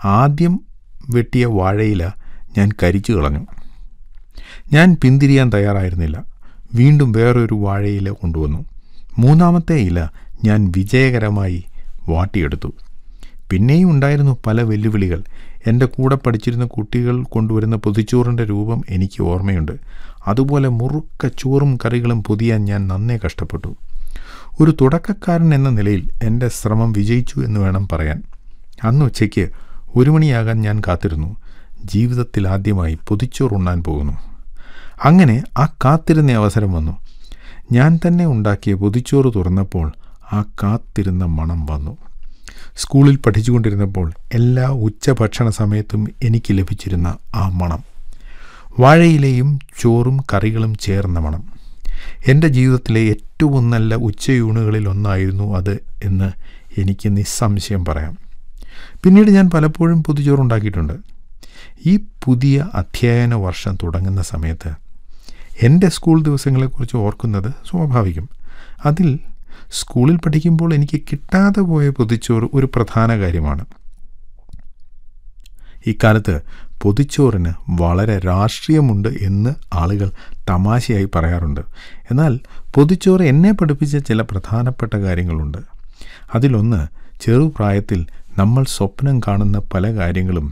ആദ്യം വെട്ടിയ വാഴയില ഞാൻ കരിച്ചു കളഞ്ഞു ഞാൻ പിന്തിരിയാൻ തയ്യാറായിരുന്നില്ല വീണ്ടും വേറൊരു വാഴയില കൊണ്ടുവന്നു മൂന്നാമത്തെ ഇല ഞാൻ വിജയകരമായി വാട്ടിയെടുത്തു പിന്നെയും ഉണ്ടായിരുന്നു പല വെല്ലുവിളികൾ എൻ്റെ കൂടെ പഠിച്ചിരുന്ന കുട്ടികൾ കൊണ്ടുവരുന്ന പൊതിച്ചോറിൻ്റെ രൂപം എനിക്ക് ഓർമ്മയുണ്ട് അതുപോലെ മുറുക്ക ചോറും കറികളും പൊതിയാൻ ഞാൻ നന്നേ കഷ്ടപ്പെട്ടു ഒരു തുടക്കക്കാരൻ എന്ന നിലയിൽ എൻ്റെ ശ്രമം വിജയിച്ചു എന്ന് വേണം പറയാൻ അന്ന് ഉച്ചയ്ക്ക് ഒരു മണിയാകാൻ ഞാൻ കാത്തിരുന്നു ജീവിതത്തിൽ ആദ്യമായി പൊതിച്ചോറ് ഉണ്ണാൻ പോകുന്നു അങ്ങനെ ആ കാത്തിരുന്ന അവസരം വന്നു ഞാൻ തന്നെ ഉണ്ടാക്കിയ പൊതിച്ചോറ് തുറന്നപ്പോൾ ആ കാത്തിരുന്ന മണം വന്നു സ്കൂളിൽ പഠിച്ചുകൊണ്ടിരുന്നപ്പോൾ എല്ലാ ഉച്ചഭക്ഷണ സമയത്തും എനിക്ക് ലഭിച്ചിരുന്ന ആ മണം വാഴയിലെയും ചോറും കറികളും ചേർന്ന മണം എൻ്റെ ജീവിതത്തിലെ ഏറ്റവും നല്ല ഉച്ചയൂണുകളിൽ ഒന്നായിരുന്നു അത് എന്ന് എനിക്ക് നിസ്സംശയം പറയാം പിന്നീട് ഞാൻ പലപ്പോഴും പൊതിച്ചോറുണ്ടാക്കിയിട്ടുണ്ട് ഈ പുതിയ അധ്യയന വർഷം തുടങ്ങുന്ന സമയത്ത് എൻ്റെ സ്കൂൾ ദിവസങ്ങളെക്കുറിച്ച് ഓർക്കുന്നത് സ്വാഭാവികം അതിൽ സ്കൂളിൽ പഠിക്കുമ്പോൾ എനിക്ക് കിട്ടാതെ പോയ പൊതിച്ചോറ് ഒരു പ്രധാന കാര്യമാണ് ഇക്കാലത്ത് പൊതിച്ചോറിന് വളരെ രാഷ്ട്രീയമുണ്ട് എന്ന് ആളുകൾ തമാശയായി പറയാറുണ്ട് എന്നാൽ പൊതിച്ചോറ് എന്നെ പഠിപ്പിച്ച ചില പ്രധാനപ്പെട്ട കാര്യങ്ങളുണ്ട് അതിലൊന്ന് ചെറുപ്രായത്തിൽ നമ്മൾ സ്വപ്നം കാണുന്ന പല കാര്യങ്ങളും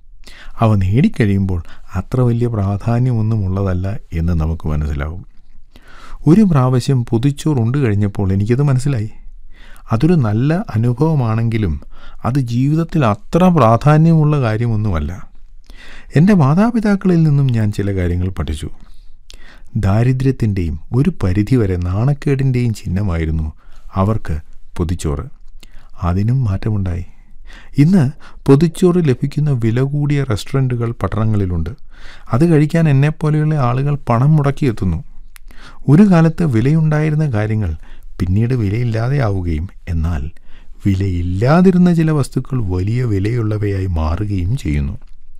അവ നേടിക്കഴിയുമ്പോൾ അത്ര വലിയ പ്രാധാന്യമൊന്നുമുള്ളതല്ല എന്ന് നമുക്ക് മനസ്സിലാവും ഒരു പ്രാവശ്യം പൊതിച്ചോറുണ്ട് കഴിഞ്ഞപ്പോൾ എനിക്കത് മനസ്സിലായി അതൊരു നല്ല അനുഭവമാണെങ്കിലും അത് ജീവിതത്തിൽ അത്ര പ്രാധാന്യമുള്ള കാര്യമൊന്നുമല്ല എൻ്റെ മാതാപിതാക്കളിൽ നിന്നും ഞാൻ ചില കാര്യങ്ങൾ പഠിച്ചു ദാരിദ്ര്യത്തിൻ്റെയും ഒരു പരിധിവരെ നാണക്കേടിൻ്റെയും ചിഹ്നമായിരുന്നു അവർക്ക് പൊതിച്ചോറ് അതിനും മാറ്റമുണ്ടായി ഇന്ന് പൊതിച്ചോറ് ലഭിക്കുന്ന വില കൂടിയ റെസ്റ്റോറൻറ്റുകൾ പട്ടണങ്ങളിലുണ്ട് അത് കഴിക്കാൻ എന്നെപ്പോലെയുള്ള ആളുകൾ പണം മുടക്കിയെത്തുന്നു ഒരു കാലത്ത് വിലയുണ്ടായിരുന്ന കാര്യങ്ങൾ പിന്നീട് വിലയില്ലാതെയാവുകയും എന്നാൽ വിലയില്ലാതിരുന്ന ചില വസ്തുക്കൾ വലിയ വിലയുള്ളവയായി മാറുകയും ചെയ്യുന്നു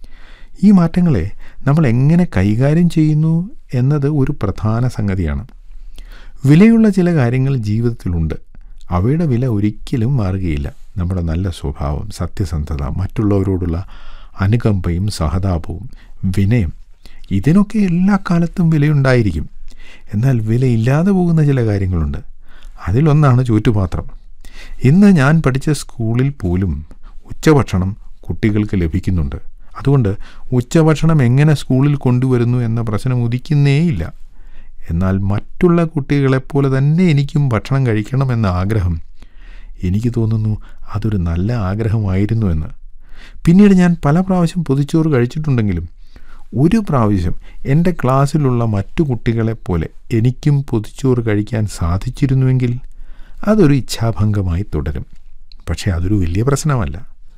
ഈ മാറ്റങ്ങളെ നമ്മൾ എങ്ങനെ കൈകാര്യം ചെയ്യുന്നു എന്നത് ഒരു പ്രധാന സംഗതിയാണ് വിലയുള്ള ചില കാര്യങ്ങൾ ജീവിതത്തിലുണ്ട് അവയുടെ വില ഒരിക്കലും മാറുകയില്ല നമ്മുടെ നല്ല സ്വഭാവം സത്യസന്ധത മറ്റുള്ളവരോടുള്ള അനുകമ്പയും സഹതാപവും വിനയം ഇതിനൊക്കെ എല്ലാ കാലത്തും വിലയുണ്ടായിരിക്കും എന്നാൽ വിലയില്ലാതെ പോകുന്ന ചില കാര്യങ്ങളുണ്ട് അതിലൊന്നാണ് ചൂറ്റുപാത്രം ഇന്ന് ഞാൻ പഠിച്ച സ്കൂളിൽ പോലും ഉച്ചഭക്ഷണം കുട്ടികൾക്ക് ലഭിക്കുന്നുണ്ട് അതുകൊണ്ട് ഉച്ചഭക്ഷണം എങ്ങനെ സ്കൂളിൽ കൊണ്ടുവരുന്നു എന്ന പ്രശ്നം ഉദിക്കുന്നേയില്ല എന്നാൽ മറ്റുള്ള കുട്ടികളെപ്പോലെ തന്നെ എനിക്കും ഭക്ഷണം കഴിക്കണമെന്ന ആഗ്രഹം എനിക്ക് തോന്നുന്നു അതൊരു നല്ല ആഗ്രഹമായിരുന്നു എന്ന് പിന്നീട് ഞാൻ പല പ്രാവശ്യം പൊതിച്ചോറ് കഴിച്ചിട്ടുണ്ടെങ്കിലും ഒരു പ്രാവശ്യം എൻ്റെ ക്ലാസ്സിലുള്ള മറ്റു കുട്ടികളെപ്പോലെ എനിക്കും പൊതിച്ചോറ് കഴിക്കാൻ സാധിച്ചിരുന്നുവെങ്കിൽ അതൊരു ഇച്ഛാഭംഗമായി തുടരും പക്ഷേ അതൊരു വലിയ പ്രശ്നമല്ല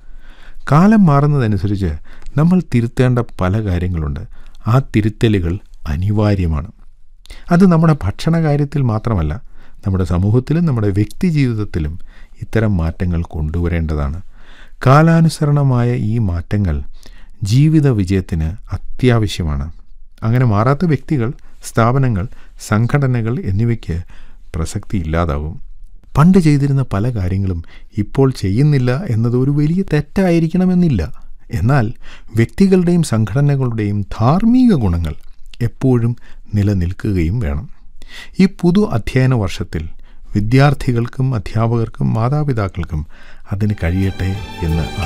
കാലം മാറുന്നതനുസരിച്ച് നമ്മൾ തിരുത്തേണ്ട പല കാര്യങ്ങളുണ്ട് ആ തിരുത്തലുകൾ അനിവാര്യമാണ് അത് നമ്മുടെ ഭക്ഷണ കാര്യത്തിൽ മാത്രമല്ല നമ്മുടെ സമൂഹത്തിലും നമ്മുടെ വ്യക്തി ജീവിതത്തിലും ഇത്തരം മാറ്റങ്ങൾ കൊണ്ടുവരേണ്ടതാണ് കാലാനുസരണമായ ഈ മാറ്റങ്ങൾ ജീവിത വിജയത്തിന് അത്യാവശ്യമാണ് അങ്ങനെ മാറാത്ത വ്യക്തികൾ സ്ഥാപനങ്ങൾ സംഘടനകൾ എന്നിവയ്ക്ക് പ്രസക്തി ഇല്ലാതാവും പണ്ട് ചെയ്തിരുന്ന പല കാര്യങ്ങളും ഇപ്പോൾ ചെയ്യുന്നില്ല എന്നത് ഒരു വലിയ തെറ്റായിരിക്കണമെന്നില്ല എന്നാൽ വ്യക്തികളുടെയും സംഘടനകളുടെയും ധാർമ്മിക ഗുണങ്ങൾ എപ്പോഴും നിലനിൽക്കുകയും വേണം ഈ പുതു അധ്യയന വർഷത്തിൽ വിദ്യാർത്ഥികൾക്കും അധ്യാപകർക്കും മാതാപിതാക്കൾക്കും അതിന് കഴിയട്ടെ എന്ന്